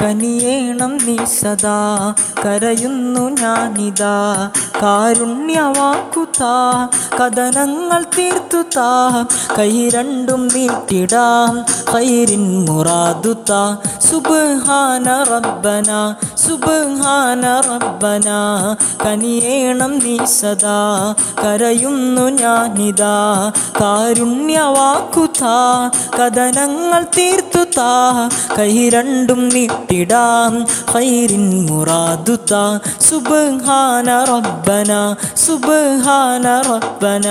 കനിയേണം നീ സദാ കരയുന്നു ഞാനിതാ കാരുണ്യവാക്കുതാ കഥനങ്ങൾ തീർത്തുതാ കൈ രണ്ടും നീട്ടിടാം ഹൈരിൻ മുറാദുതാ സുബ്ഹാന റബ്ബന സുബ്ഹാന റബ്ബന കനിയേണം നീ സദാ കരയുന്നു ഞാനിതാ കാരുണ്യവാക്കുതാ കഥനങ്ങൾ തീർത്തുതാ കൈ രണ്ടും നീട്ടിടാം ഹൈരിൻ മുറാദുതാ സുബ്ഹാന റബ്ബന സുബ്ഹാന റബ്ബന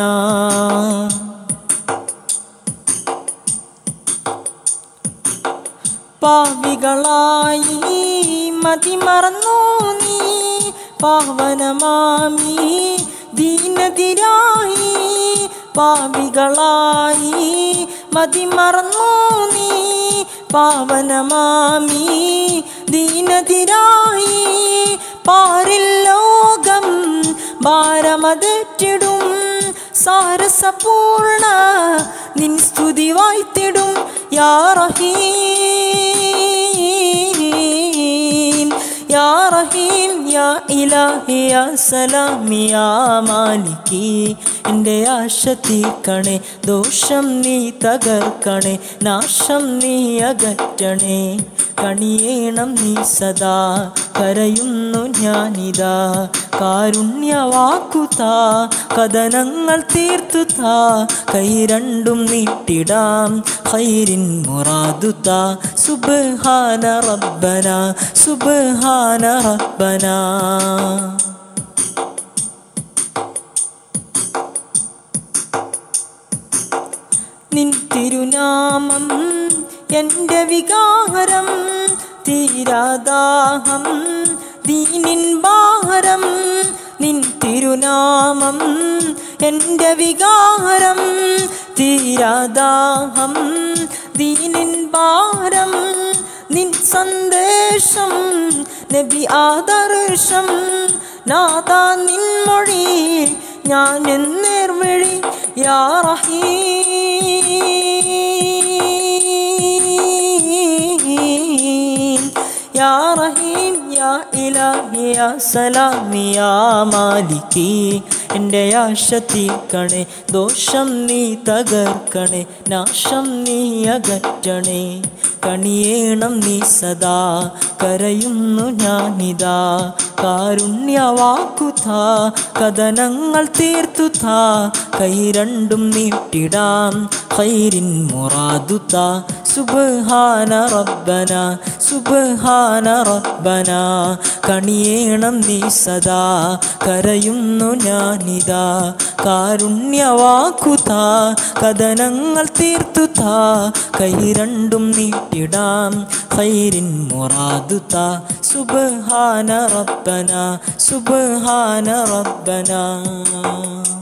പാവികളായി മതിമറന്നു നീ പാവനമാമി ദീനതിരായി പാവികളായി മതിമറന്നു നീ പാവനമാമി ദീനതിരായി പാരിൽ ലോകം ഭാരമതറ്റിടും സാരസപൂർണ നിൻ സ്തുതി വായ്ത്തിടും യാ റഹീം യാ റഹീം യാ ഇലാഹി യാ സലാമി യാ മാലിക്കി എൻ്റെ ആശ തീർക്കണേ ദോഷം നീ തകർക്കണേ നാശം നീ അകറ്റണേ കണിയേണം നീ സദാ കരയുന്നു ഞാനിതാ കാരുണ്യവാക്കുതാ കഥനങ്ങൾ തീർത്തുതാ കൈ രണ്ടും നീട്ടിടാം ഹൈരിൻ മുറാദുതാ സുബ്ഹാന റബ്ബന സുബ്ഹാന റബ്ബന നിൻ തിരുനാമം എൻ്റെ വികാരം തീരാദാഹം ദീനിൻ ഭാരം നിൻ തിരുനാമം എൻ്റെ വികാരം തീരാദാഹം ദീനിൻ ഭാരം നിൻ സന്ദേശം നബി ആദർശം നാദാ നിൻ മൊഴി ഞാൻ എന്നേർവഴി യാ റഹീം യാ റഹീം യാ ഇലാഹി യാ സലാമി യാ മാലിക്കി എൻ്റെ ആശ തീർക്കണേ ദോഷം നീ തകർക്കണേ നാശം നീ അകറ്റണേ കണിയേണം നീ സദാ കരയുന്നു ഞാനിതാ കാരുണ്യവാക്കുതാ കഥനങ്ങൾ തീർത്തുതാ കൈ രണ്ടും നീട്ടിടാം ഹൈരിൻ മുറാദുതാ സുബ്ഹാന റബ്ബന സുബ്ഹാന റബ്ബന കണിയേണം നീ സദാ കരയുന്നു ഞാനിതാ കാരുണ്യവാക്കുതാ കഥനങ്ങൾ തീർത്തുതാ കൈ രണ്ടും നീട്ടിടാം ഹൈരിൻ മുറാദുതാ സുബ്ഹാന റബ്ബന സുബ്ഹാന റബ്ബന